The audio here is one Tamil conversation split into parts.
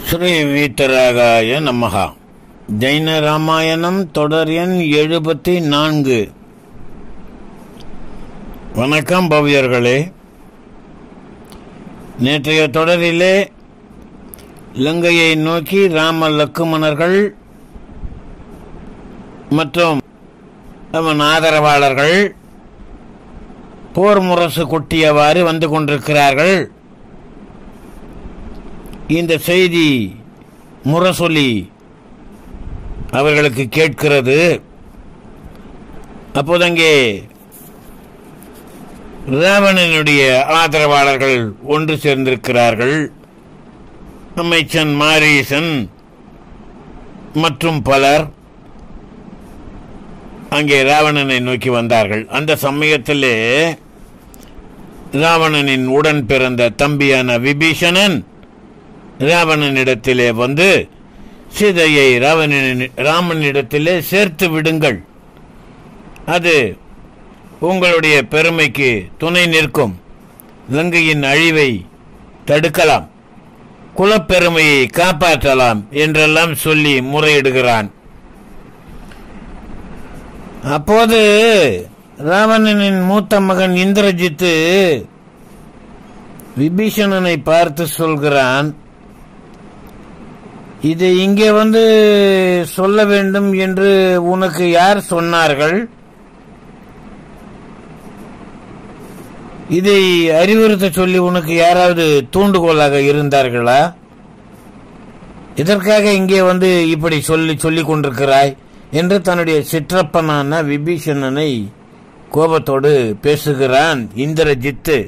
ஸ்ரீ வீத்தராகாய நமகா ஜெயின ராமாயணம் தொடர் எண் எழுபத்தி நான்கு வணக்கம் பவ்யர்களே நேற்றைய தொடரிலே இலங்கையை நோக்கி ராம லக்குமணர்கள் மற்றும் அவன் ஆதரவாளர்கள் போர் முரசு கொட்டியவாறு வந்து கொண்டிருக்கிறார்கள் இந்த செய்தி முரசொலி அவர்களுக்கு கேட்கிறது அப்போது அங்கே ராவணனுடைய ஆதரவாளர்கள் ஒன்று சேர்ந்திருக்கிறார்கள் அமைச்சன் மாரீசன் மற்றும் பலர் அங்கே ராவணனை நோக்கி வந்தார்கள் அந்த சமயத்திலே ராவணனின் உடன் பிறந்த தம்பியான விபீஷணன் ராவணனிடத்திலே வந்து சீதையை ராவணனின் ராமனிடத்திலே சேர்த்து விடுங்கள் அது உங்களுடைய பெருமைக்கு துணை நிற்கும் இலங்கையின் அழிவை தடுக்கலாம் குலப்பெருமையை காப்பாற்றலாம் என்றெல்லாம் சொல்லி முறையிடுகிறான் அப்போது ராவணனின் மூத்த மகன் இந்திரஜித்து விபீஷணனை பார்த்து சொல்கிறான் இதை இங்கே வந்து சொல்ல வேண்டும் என்று உனக்கு யார் சொன்னார்கள் இதை அறிவுறுத்த சொல்லி உனக்கு யாராவது தூண்டுகோலாக இருந்தார்களா இதற்காக இங்கே வந்து இப்படி சொல்லி சொல்லிக் கொண்டிருக்கிறாய் என்று தன்னுடைய சிற்றப்பனான விபீஷணனை கோபத்தோடு பேசுகிறான் இந்திரஜித்து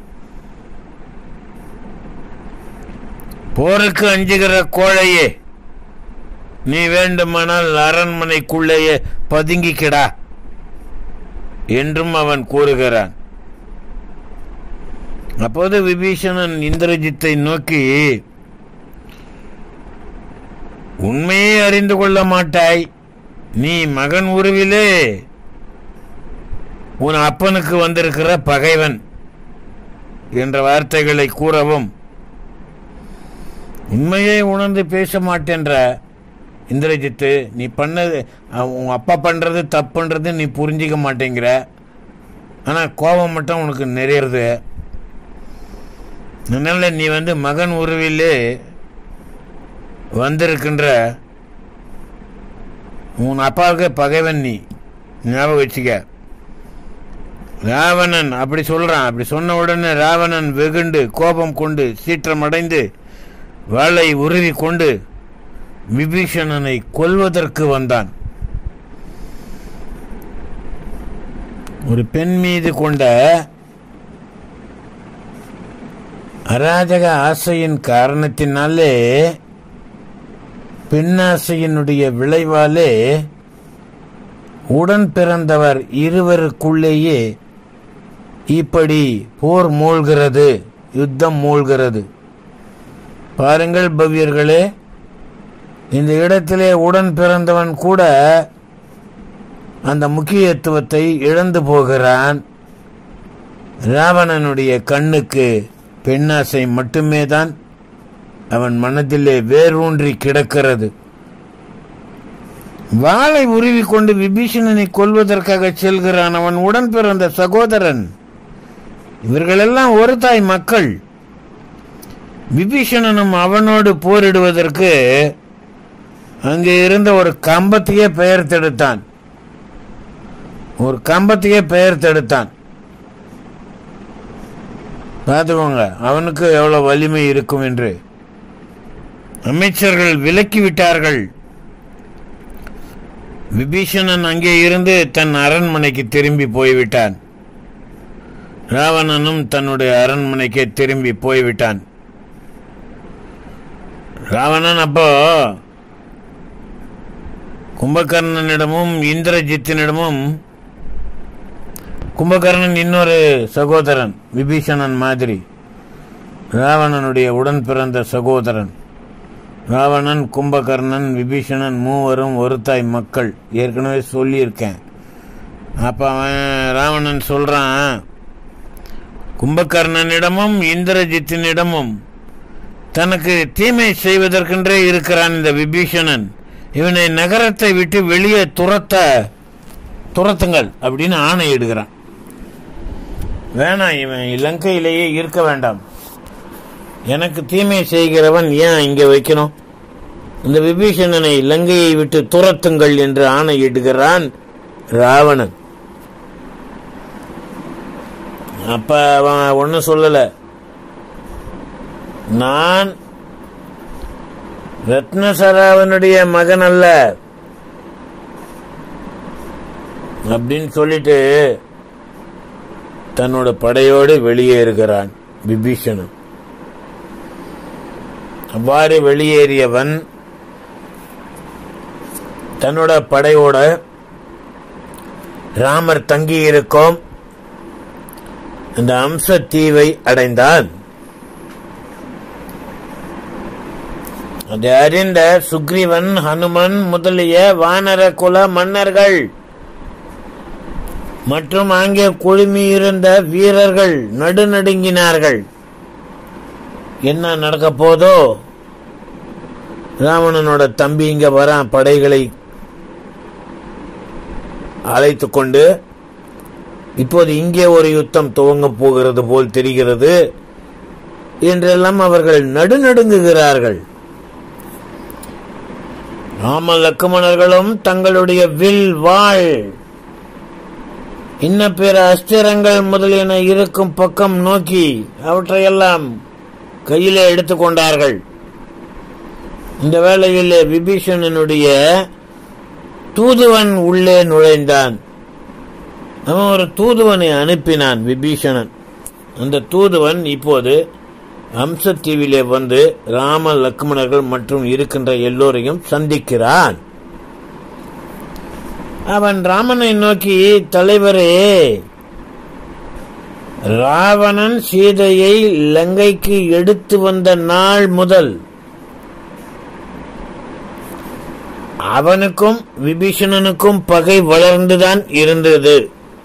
போருக்கு அஞ்சுகிற கோழையே நீ வேண்டுமானால் அரண்மனைக்குள்ளேயே பதுங்கிக்கிடா என்றும் அவன் கூறுகிறான் அப்போது விபீஷணன் இந்திரஜித்தை நோக்கி உண்மையை அறிந்து கொள்ள மாட்டாய் நீ மகன் உருவிலே உன் அப்பனுக்கு வந்திருக்கிற பகைவன் என்ற வார்த்தைகளை கூறவும் உண்மையை உணர்ந்து பேச மாட்டேன்ற இந்திரஜித்து நீ பண்ணது உன் அப்பா பண்ணுறது தப்புன்றது நீ புரிஞ்சிக்க மாட்டேங்கிற ஆனால் கோபம் மட்டும் உனக்கு நிறையிறது அதனால் நீ வந்து மகன் உருவிலே வந்திருக்கின்ற உன் அப்பாவுக்கு பகைவன் நீ ஞாபகம் வச்சுக்க ராவணன் அப்படி சொல்றான் அப்படி சொன்ன உடனே ராவணன் வெகுண்டு கோபம் கொண்டு சீற்றம் அடைந்து வாளை உருவி கொண்டு விபீஷணனை கொல்வதற்கு வந்தான் ஒரு பெண் மீது கொண்ட அராஜக ஆசையின் காரணத்தினாலே பெண்ணாசையினுடைய விளைவாலே உடன் பிறந்தவர் இருவருக்குள்ளேயே இப்படி போர் மூழ்கிறது யுத்தம் மூழ்கிறது பாருங்கள் பவ்யர்களே இந்த இடத்திலே உடன் பிறந்தவன் கூட அந்த முக்கியத்துவத்தை இழந்து போகிறான் ராவணனுடைய கண்ணுக்கு பெண்ணாசை மட்டுமே தான் அவன் மனதிலே வேரூன்றி கிடக்கிறது வாளை உருவி கொண்டு விபீஷணனை கொல்வதற்காக செல்கிறான் அவன் உடன் பிறந்த சகோதரன் இவர்களெல்லாம் ஒரு தாய் மக்கள் விபீஷணனும் அவனோடு போரிடுவதற்கு அங்கே இருந்த ஒரு கம்பத்தையே பெயர் தடுத்தான் ஒரு கம்பத்தையே பெயர் தடுத்தான் பார்த்துக்கோங்க அவனுக்கு எவ்வளவு வலிமை இருக்கும் என்று அமைச்சர்கள் விலக்கி விட்டார்கள் விபீஷணன் அங்கே இருந்து தன் அரண்மனைக்கு திரும்பி போய்விட்டான் ராவணனும் தன்னுடைய அரண்மனைக்கு திரும்பி போய்விட்டான் ராவணன் அப்போ கும்பகர்ணனிடமும் இந்திரஜித்தினிடமும் கும்பகர்ணன் இன்னொரு சகோதரன் விபீஷணன் மாதிரி ராவணனுடைய உடன் பிறந்த சகோதரன் ராவணன் கும்பகர்ணன் விபீஷணன் மூவரும் ஒரு தாய் மக்கள் ஏற்கனவே சொல்லியிருக்கேன் அப்போ அவன் ராவணன் சொல்கிறான் கும்பகர்ணனிடமும் இந்திரஜித்தினிடமும் தனக்கு தீமை செய்வதற்கென்றே இருக்கிறான் இந்த விபீஷணன் இவனை நகரத்தை விட்டு வெளியே துரத்த துரத்துங்கள் அப்படின்னு ஆணையிடுகிறான் வேணாம் இவன் இலங்கையிலேயே இருக்க வேண்டாம் எனக்கு தீமை செய்கிறவன் ஏன் இங்கே வைக்கணும் இந்த விபீஷணனை இலங்கையை விட்டு துரத்துங்கள் என்று ஆணையிடுகிறான் ராவணன் அப்ப அவன் ஒன்னும் சொல்லல நான் ரத்னசராவனுடைய மகன் அல்ல அப்படின்னு சொல்லிட்டு தன்னோட படையோடு வெளியேறுகிறான் விபீஷணன் அவ்வாறு வெளியேறியவன் தன்னோட படையோட ராமர் தங்கியிருக்கும் அந்த அம்ச தீவை அடைந்தான் அதை அறிந்த சுக்ரீவன் ஹனுமன் முதலிய வானர குல மன்னர்கள் மற்றும் அங்கே குழுமியிருந்த வீரர்கள் நடுநடுங்கினார்கள் என்ன நடக்க போதோ ராவணனோட தம்பி இங்க வரான் படைகளை அழைத்து கொண்டு இப்போது இங்கே ஒரு யுத்தம் துவங்க போகிறது போல் தெரிகிறது என்றெல்லாம் அவர்கள் நடுநடுங்குகிறார்கள் ராம லக்குமணர்களும் தங்களுடைய வில் வாழ் இன்ன பிற அஸ்திரங்கள் முதலியன இருக்கும் பக்கம் நோக்கி அவற்றையெல்லாம் கையிலே எடுத்துக்கொண்டார்கள் இந்த வேளையில் விபீஷணனுடைய தூதுவன் உள்ளே நுழைந்தான் அவன் ஒரு தூதுவனை அனுப்பினான் விபீஷணன் அந்த தூதுவன் இப்போது அம்சத்தீவிலே வந்து ராம லக்ஷ்மணர்கள் மற்றும் இருக்கின்ற எல்லோரையும் சந்திக்கிறான் அவன் ராமனை நோக்கி தலைவரே ராவணன் சீதையை லங்கைக்கு எடுத்து வந்த நாள் முதல் அவனுக்கும் விபீஷணனுக்கும் பகை வளர்ந்துதான் இருந்தது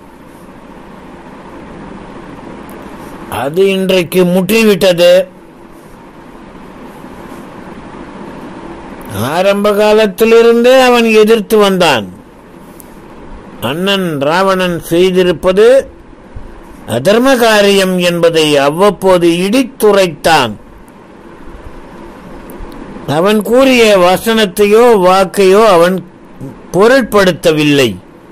அது இன்றைக்கு முற்றிவிட்டது ஆரம்ப காலத்திலிருந்தே அவன் எதிர்த்து வந்தான் அண்ணன் ராவணன் செய்திருப்பது அதர்ம காரியம் என்பதை அவ்வப்போது இடித்துரைத்தான் அவன் கூறிய வசனத்தையோ வாக்கையோ அவன் பொருட்படுத்தவில்லை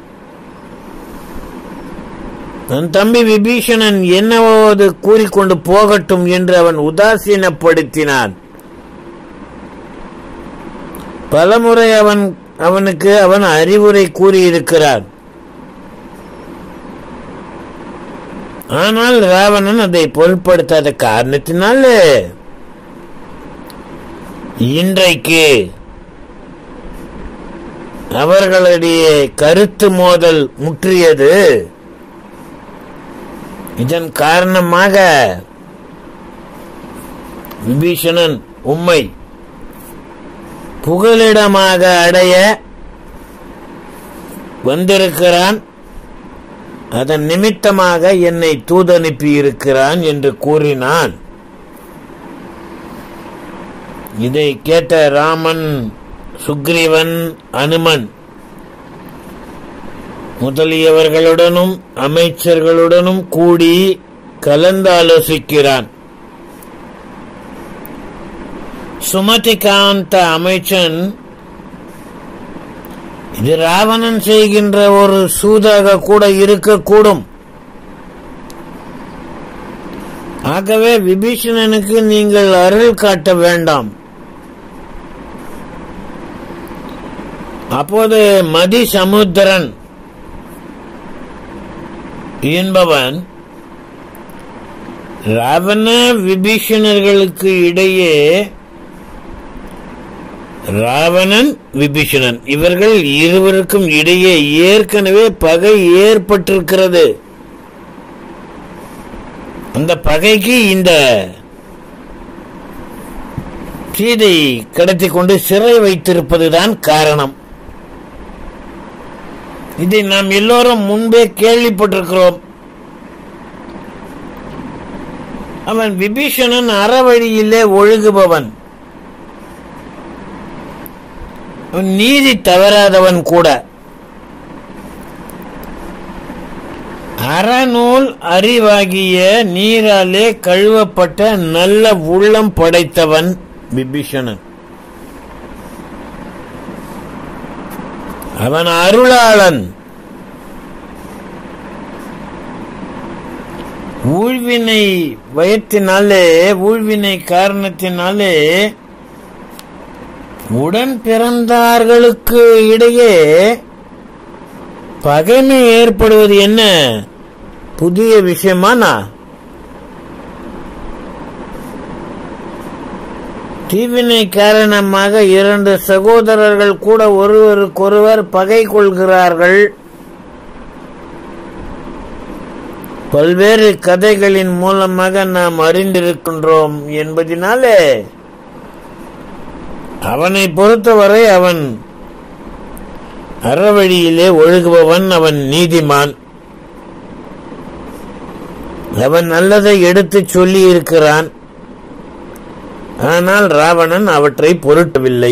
தன் தம்பி விபீஷணன் என்னவாவது கூறிக்கொண்டு போகட்டும் என்று அவன் உதாசீனப்படுத்தினான் பலமுறை அவன் அவனுக்கு அவன் அறிவுரை கூறியிருக்கிறான் ஆனால் ராவணன் அதை பொருட்படுத்தாத காரணத்தினால இன்றைக்கு அவர்களுடைய கருத்து மோதல் முற்றியது இதன் காரணமாக விபீஷணன் உம்மை புகலிடமாக அடைய வந்திருக்கிறான் அதன் நிமித்தமாக என்னை தூதனுப்பி இருக்கிறான் என்று கூறினான் இதை கேட்ட ராமன் சுக்ரீவன் அனுமன் முதலியவர்களுடனும் அமைச்சர்களுடனும் கூடி கலந்தாலோசிக்கிறான் சுமதிகாந்த அமைச்சன் இது ராவணன் செய்கின்ற ஒரு சூதாக கூட இருக்கக்கூடும் ஆகவே விபீஷணனுக்கு நீங்கள் அருள் காட்ட வேண்டாம் அப்போது மதி சமுத்திரன் என்பவன் ராவண விபீஷணர்களுக்கு இடையே ராவணன் விபீஷணன் இவர்கள் இருவருக்கும் இடையே ஏற்கனவே பகை ஏற்பட்டிருக்கிறது அந்த பகைக்கு இந்த சீதை கடத்தி கொண்டு சிறை வைத்திருப்பதுதான் காரணம் இதை நாம் எல்லோரும் முன்பே கேள்விப்பட்டிருக்கிறோம் அவன் விபீஷணன் அறவழியிலே ஒழுகுபவன் அவன் நீதி தவறாதவன் கூட அறநூல் அறிவாகிய நீராலே கழுவப்பட்ட நல்ல உள்ளம் படைத்தவன் விபீஷணன் அவன் அருளாளன் ஊழ்வினை பயத்தினாலே ஊழ்வினை காரணத்தினாலே உடன் பிறந்தார்களுக்கு இடையே பகைமை ஏற்படுவது என்ன புதிய விஷயமானா தீவினை காரணமாக இரண்டு சகோதரர்கள் கூட ஒருவருக்கொருவர் பகை கொள்கிறார்கள் பல்வேறு கதைகளின் மூலமாக நாம் அறிந்திருக்கின்றோம் என்பதினாலே அவனை பொறுத்தவரை அவன் அறவழியிலே ஒழுகுபவன் அவன் நீதிமான் அவன் நல்லதை எடுத்துச் சொல்லி இருக்கிறான் ஆனால் ராவணன் அவற்றை பொருட்டவில்லை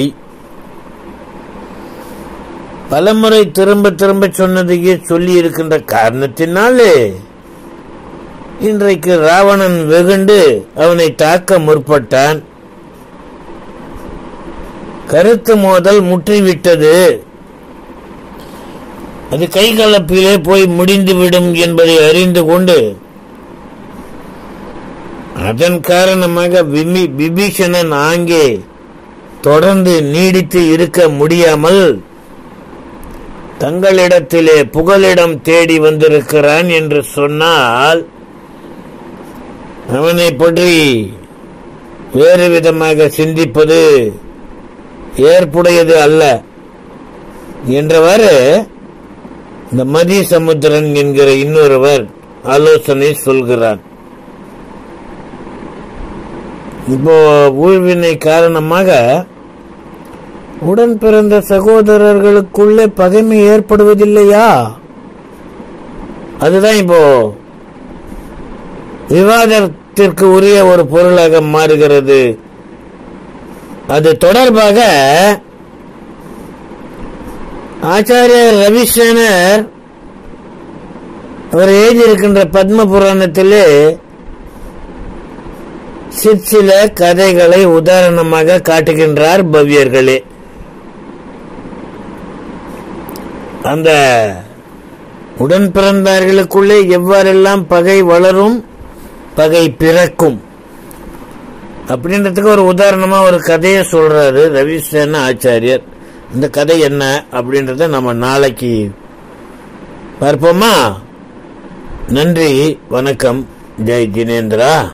பலமுறை திரும்ப திரும்ப சொன்னதையே சொல்லி இருக்கின்ற காரணத்தினாலே இன்றைக்கு ராவணன் வெகுண்டு அவனை தாக்க முற்பட்டான் கருத்து மோதல் முற்றிவிட்டது அது கைகலப்பிலே போய் முடிந்துவிடும் என்பதை அறிந்து கொண்டு அதன் காரணமாக விமி- விபீஷணன் ஆங்கே தொடர்ந்து நீடித்து இருக்க முடியாமல் தங்களிடத்திலே புகலிடம் தேடி வந்திருக்கிறான் என்று சொன்னால் அவனை பற்றி வேறு விதமாக சிந்திப்பது ஏற்புடையது அல்ல என்றவாறு இந்த மதி சமுத்திரன் என்கிற இன்னொருவர் ஆலோசனை சொல்கிறார் இப்போ ஊழ்வினை காரணமாக உடன் பிறந்த சகோதரர்களுக்குள்ளே பகைமை ஏற்படுவதில்லையா அதுதான் இப்போ விவாதத்திற்கு உரிய ஒரு பொருளாக மாறுகிறது அது தொடர்பாக ஆச்சாரியர் ரவிசேனர் அவர் எழுதியிருக்கின்ற பத்ம புராணத்திலே சிற்சில கதைகளை உதாரணமாக காட்டுகின்றார் பவ்யர்களே அந்த உடன் பிறந்தார்களுக்குள்ளே எவ்வாறெல்லாம் பகை வளரும் பகை பிறக்கும் அப்படின்றதுக்கு ஒரு உதாரணமா ஒரு கதையை சொல்றாரு ரவிசேன ஆச்சாரியர் இந்த கதை என்ன அப்படின்றத நம்ம நாளைக்கு பார்ப்போமா நன்றி வணக்கம் ஜெய் ஜினேந்திரா